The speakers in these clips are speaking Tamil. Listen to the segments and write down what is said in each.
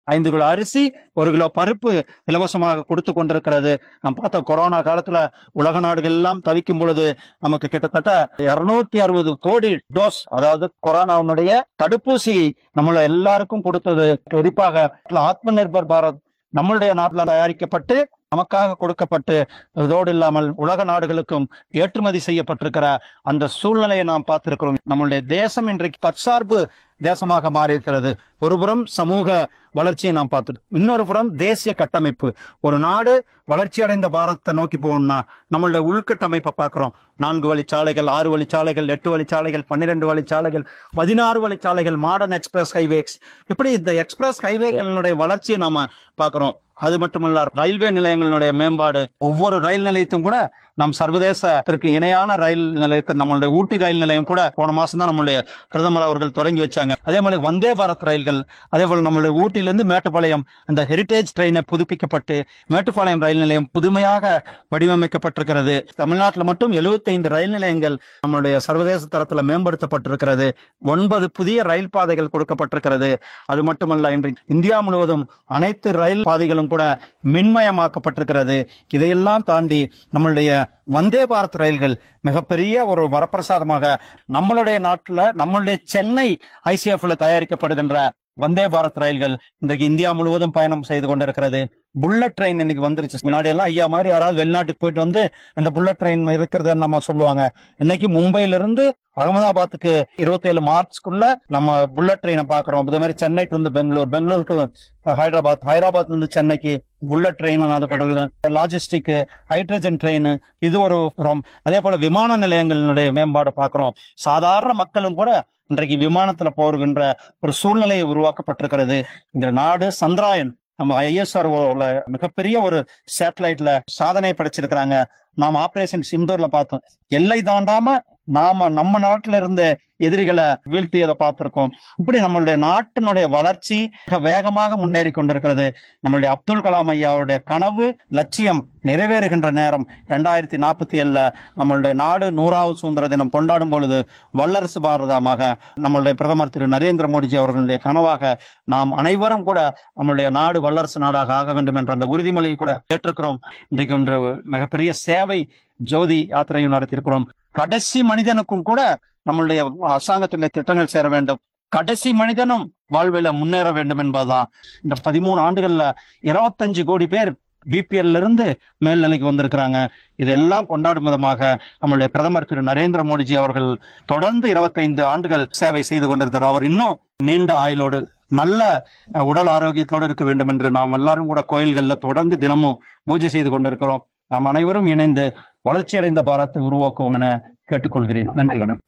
ஐந்து கிலோ அரிசி ஒரு கிலோ பருப்பு இலவசமாக கொடுத்து கொண்டிருக்கிறது நாம் பார்த்த கொரோனா காலத்துல உலக நாடுகள் எல்லாம் தவிக்கும் பொழுது நமக்கு கிட்டத்தட்ட இருநூத்தி அறுபது கோடி டோஸ் அதாவது கொரோனாவுடைய தடுப்பூசி நம்மள எல்லாருக்கும் கொடுத்தது குறிப்பாக ஆத்ம நிர்பர் பாரத் நம்மளுடைய நாட்டில் தயாரிக்கப்பட்டு நமக்காக கொடுக்கப்பட்டு இதோடு இல்லாமல் உலக நாடுகளுக்கும் ஏற்றுமதி செய்யப்பட்டிருக்கிற அந்த சூழ்நிலையை நாம் பார்த்திருக்கிறோம் நம்மளுடைய தேசம் இன்றைக்கு தற்சார்பு தேசமாக மாறி இருக்கிறது ஒரு புறம் சமூக வளர்ச்சியை நாம் பார்த்துட்டு இன்னொரு புறம் தேசிய கட்டமைப்பு ஒரு நாடு வளர்ச்சி அடைந்த பாரதத்தை நோக்கி போகணும்னா நம்மளுடைய உள்கட்டமைப்பை பார்க்கிறோம் நான்கு வழிச்சாலைகள் ஆறு வழிச்சாலைகள் எட்டு வழிச்சாலைகள் பன்னிரெண்டு வழிச்சாலைகள் பதினாறு வழிச்சாலைகள் மாடர்ன் எக்ஸ்பிரஸ் ஹைவேஸ் இப்படி இந்த எக்ஸ்பிரஸ் ஹைவேகளுடைய வளர்ச்சியை நாம பார்க்கிறோம் அது மட்டுமல்ல ரயில்வே நிலையங்களுடைய மேம்பாடு ஒவ்வொரு ரயில் நிலையத்தும் கூட நம் சர்வதேசத்திற்கு இணையான ரயில் நிலையத்தை நம்மளுடைய ஊட்டி ரயில் நிலையம் கூட போன மாசம் தான் நம்மளுடைய பிரதமர் அவர்கள் தொடங்கி வச்சாங்க அதே மாதிரி வந்தே பாரத் ரயில்கள் அதே போல நம்மளுடைய ஊட்டியிலிருந்து மேட்டுப்பாளையம் அந்த ஹெரிட்டேஜ் ட்ரெயினை புதுப்பிக்கப்பட்டு மேட்டுப்பாளையம் ரயில் நிலையம் புதுமையாக வடிவமைக்கப்பட்டிருக்கிறது தமிழ்நாட்டில் மட்டும் 75 ரயில் நிலையங்கள் நம்மளுடைய சர்வதேச தரத்துல மேம்படுத்தப்பட்டிருக்கிறது ஒன்பது புதிய ரயில் பாதைகள் கொடுக்கப்பட்டிருக்கிறது அது மட்டுமல்ல இன்று இந்தியா முழுவதும் அனைத்து ரயில் பாதைகளும் கூட மின்மயமாக்கப்பட்டிருக்கிறது இதையெல்லாம் தாண்டி நம்மளுடைய வந்தே பாரத் ரயில்கள் மிகப்பெரிய ஒரு வரப்பிரசாதமாக நம்மளுடைய நாட்டுல நம்மளுடைய சென்னை ஐசிஎஃப்ல தயாரிக்கப்படுகின்ற வந்தே பாரத் ரயில்கள் இன்றைக்கு இந்தியா முழுவதும் பயணம் செய்து கொண்டிருக்கிறது புல்லட் ட்ரெயின் இன்னைக்கு வந்துருச்சு முன்னாடி எல்லாம் ஐயா மாதிரி யாராவது வெளிநாட்டுக்கு போயிட்டு வந்து இந்த புல்லட் ட்ரெயின் இருக்கிறதுன்னு நம்ம சொல்லுவாங்க இன்னைக்கு மும்பையில இருந்து அகமதாபாத்துக்கு இருபத்தி ஏழு மார்ச்க்குள்ள நம்ம புல்லட் ட்ரெயினை பாக்குறோம் இதே மாதிரி சென்னை டு வந்து பெங்களூர் பெங்களூர் டு ஹைதராபாத் ஹைதராபாத் இருந்து சென்னைக்கு bullet train logistic hydrogen train இது ஒரு புறம் அதே போல விமான நிலையங்களினுடைய மேம்பாடு பார்க்கிறோம் சாதாரண மக்களும் கூட இன்றைக்கு விமானத்துல போகின்ற ஒரு சூழ்நிலையை உருவாக்கப்பட்டிருக்கிறது இந்த நாடு சந்திராயன் நம்ம ஐஎஸ்ஆர் மிகப்பெரிய ஒரு சேட்டலைட்ல சாதனை படைச்சிருக்கிறாங்க நாம ஆபரேஷன் சிந்தூர்ல பார்த்தோம் எல்லை தாண்டாம நாம நம்ம நாட்டுல இருந்த எதிரிகளை வீழ்த்தியதை பார்த்திருக்கோம் இப்படி நம்மளுடைய நாட்டினுடைய வளர்ச்சி மிக வேகமாக முன்னேறி கொண்டிருக்கிறது நம்மளுடைய அப்துல் கலாம் ஐயாவுடைய கனவு லட்சியம் நிறைவேறுகின்ற நேரம் ரெண்டாயிரத்தி நாற்பத்தி ஏழுல நம்மளுடைய நாடு நூறாவது சுதந்திர தினம் கொண்டாடும் பொழுது வல்லரசு பாரதமாக நம்மளுடைய பிரதமர் திரு நரேந்திர மோடிஜி அவர்களுடைய கனவாக நாம் அனைவரும் கூட நம்மளுடைய நாடு வல்லரசு நாடாக ஆக வேண்டும் என்ற அந்த உறுதிமொழியை கூட ஏற்றுக்கிறோம் இன்றைக்கு ஒன்று மிகப்பெரிய சேவை ஜோதி யாத்திரையும் நடத்தியிருக்கிறோம் கடைசி மனிதனுக்கும் கூட நம்மளுடைய அரசாங்கத்தினுடைய திட்டங்கள் சேர வேண்டும் கடைசி மனிதனும் வாழ்வில முன்னேற வேண்டும் என்பதுதான் இந்த பதிமூணு ஆண்டுகள்ல இருபத்தஞ்சு கோடி பேர் பிபிஎல்ல இருந்து மேல்நிலைக்கு வந்திருக்கிறாங்க இதெல்லாம் கொண்டாடும் விதமாக நம்மளுடைய பிரதமர் திரு நரேந்திர மோடிஜி அவர்கள் தொடர்ந்து இருபத்தைந்து ஆண்டுகள் சேவை செய்து கொண்டிருக்கிறார் அவர் இன்னும் நீண்ட ஆயுளோடு நல்ல அஹ், உடல் ஆரோக்கியத்தோடு இருக்க வேண்டும் என்று நாம் எல்லாரும் கூட கோயில்கள்ல தொடர்ந்து தினமும் பூஜை செய்து கொண்டிருக்கிறோம் நாம் அனைவரும் இணைந்து வளர்ச்சியடைந்த பாரத்தை உருவாக்குவோம் என கேட்டுக்கொள்கிறேன் நன்றி வணக்கம்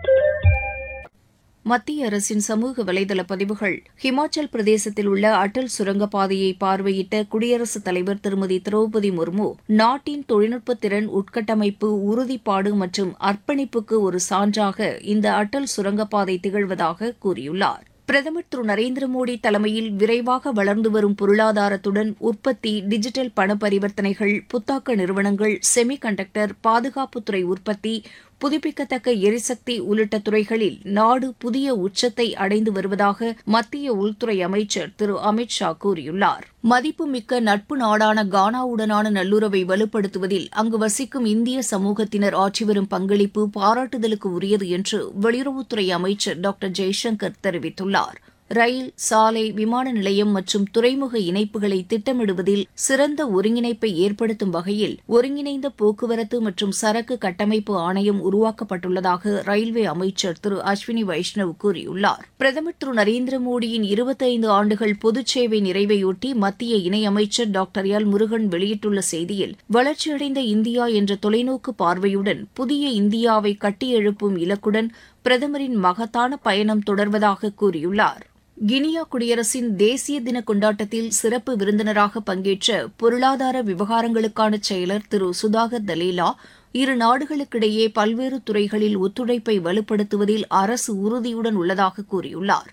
மத்திய அரசின் சமூக வலைதள பதிவுகள் ஹிமாச்சல் பிரதேசத்தில் உள்ள அடல் சுரங்கப்பாதையை பார்வையிட்ட குடியரசுத் தலைவர் திருமதி திரௌபதி முர்மு நாட்டின் தொழில்நுட்ப திறன் உட்கட்டமைப்பு உறுதிப்பாடு மற்றும் அர்ப்பணிப்புக்கு ஒரு சான்றாக இந்த அடல் சுரங்கப்பாதை திகழ்வதாக கூறியுள்ளார் பிரதமர் திரு நரேந்திர மோடி தலைமையில் விரைவாக வளர்ந்து வரும் பொருளாதாரத்துடன் உற்பத்தி டிஜிட்டல் பண பரிவர்த்தனைகள் புத்தாக்க நிறுவனங்கள் செமி கண்டக்டர் பாதுகாப்புத்துறை உற்பத்தி புதுப்பிக்கத்தக்க எரிசக்தி உள்ளிட்ட துறைகளில் நாடு புதிய உச்சத்தை அடைந்து வருவதாக மத்திய உள்துறை அமைச்சர் திரு அமித் ஷா கூறியுள்ளார் மதிப்புமிக்க நட்பு நாடான கானாவுடனான நல்லுறவை வலுப்படுத்துவதில் அங்கு வசிக்கும் இந்திய சமூகத்தினர் ஆற்றி வரும் பங்களிப்பு பாராட்டுதலுக்கு உரியது என்று வெளியுறவுத்துறை அமைச்சர் டாக்டர் ஜெய்சங்கர் தெரிவித்துள்ளார் ரயில் சாலை விமான நிலையம் மற்றும் துறைமுக இணைப்புகளை திட்டமிடுவதில் சிறந்த ஒருங்கிணைப்பை ஏற்படுத்தும் வகையில் ஒருங்கிணைந்த போக்குவரத்து மற்றும் சரக்கு கட்டமைப்பு ஆணையம் உருவாக்கப்பட்டுள்ளதாக ரயில்வே அமைச்சர் திரு அஸ்வினி வைஷ்ணவ் கூறியுள்ளார் பிரதமர் திரு நரேந்திர மோடியின் இருபத்தைந்து ஆண்டுகள் பொதுச் சேவை நிறைவையொட்டி மத்திய இணையமைச்சர் டாக்டர் எல் முருகன் வெளியிட்டுள்ள செய்தியில் வளர்ச்சியடைந்த இந்தியா என்ற தொலைநோக்கு பார்வையுடன் புதிய இந்தியாவை கட்டியெழுப்பும் இலக்குடன் பிரதமரின் மகத்தான பயணம் தொடர்வதாக கூறியுள்ளார் கினியா குடியரசின் தேசிய தின கொண்டாட்டத்தில் சிறப்பு விருந்தினராக பங்கேற்ற பொருளாதார விவகாரங்களுக்கான செயலர் திரு சுதாகர் தலேலா இரு நாடுகளுக்கிடையே பல்வேறு துறைகளில் ஒத்துழைப்பை வலுப்படுத்துவதில் அரசு உறுதியுடன் உள்ளதாக கூறியுள்ளார்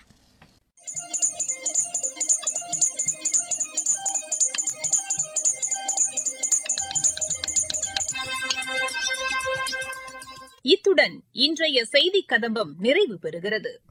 இத்துடன் இன்றைய செய்திக் கதம்பம் நிறைவு பெறுகிறது